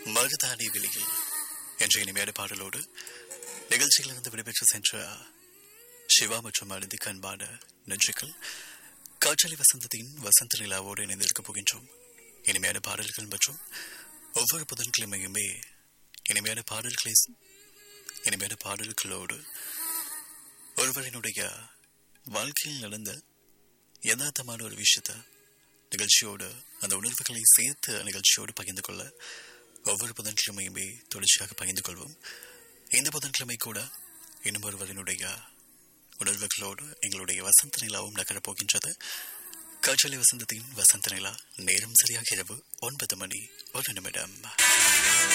மகதானி வெளியில் என்ற இனிமையான பாடலோடு நிகழ்ச்சியிலிருந்து விடைபெற்று சென்ற சிவா மற்றும் அனிதிக்கு அன்பான நன்றிகள் காற்றலி வசந்தத்தின் வசந்த நிலாவோடு இணைந்திருக்க போகின்றோம் இனிமையான பாடல்கள் மற்றும் ஒவ்வொரு புதன்கிழமையுமே இனிமையான பாடல்களை இனிமையான பாடல்களோடு ஒருவரினுடைய வாழ்க்கையில் நடந்த யதார்த்தமான ஒரு விஷயத்த நிகழ்ச்சியோடு அந்த உணர்வுகளை சேர்த்து நிகழ்ச்சியோடு பகிர்ந்து கொள்ள ஒவ்வொரு புதன்கிழமையுமே தொடர்ச்சியாக பகிர்ந்து கொள்வோம் இந்த புதன்கிழமை கூட இன்னும் ஒருவரினுடைய உணர்வுகளோடு எங்களுடைய வசந்த நிலாவும் நகரப் போகின்றது காற்றலை வசந்தத்தின் வசந்த நிலா நேரம் சரியாக இரவு ஒன்பது மணி ஒரு நிமிடம்